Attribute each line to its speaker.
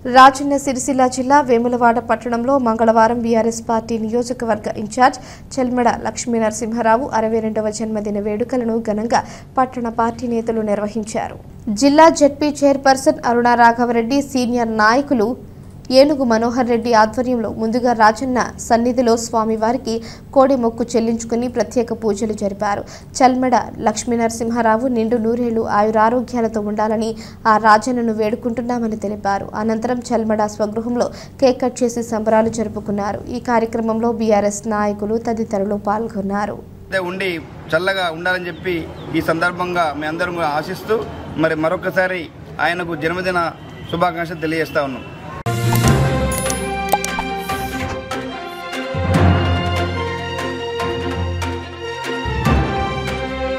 Speaker 1: రాజన్న సిరిసిల్ల జిల్లా వేములవాడ పట్టణంలో మంగళవారం బీఆర్ఎస్ పార్టీ నియోజకవర్గ ఇన్ఛార్జ్ చెల్మెడ లక్ష్మీ నరసింహారావు అరవై రెండవ జన్మదిన వేడుకలను ఘనంగా పట్టణ పార్టీ నేతలు నిర్వహించారు జిల్లా ZP chairperson Aruna Raghava Reddy senior నాయకులు ఏనుగు మనోహర్ రెడ్డి ఆధ్వర్యంలో ముందుగా రాజన్న సన్నిధిలో స్వామివారికి కోడి మొక్కు చెల్లించుకుని ప్రత్యేక పూజలు జరిపారు చల్మెడ లక్ష్మీ నరసింహారావు నిండు నూరేళ్లు ఆయురారోగ్యాలతో ఉండాలని ఆ రాజన్నను వేడుకుంటున్నామని తెలిపారు అనంతరం చల్మెడ స్వగృహంలో కేక్ కట్ చేసి సంబరాలు జరుపుకున్నారు ఈ కార్యక్రమంలో బీఆర్ఎస్ నాయకులు తదితరులు పాల్గొన్నారు
Speaker 2: అయితే ఉండి చల్లగా ఉండాలని చెప్పి ఈ సందర్భంగా మీ అందరం కూడా ఆశిస్తూ మరి మరొకసారి ఆయనకు జన్మదిన శుభాకాంక్షలు తెలియజేస్తా ఉన్నాం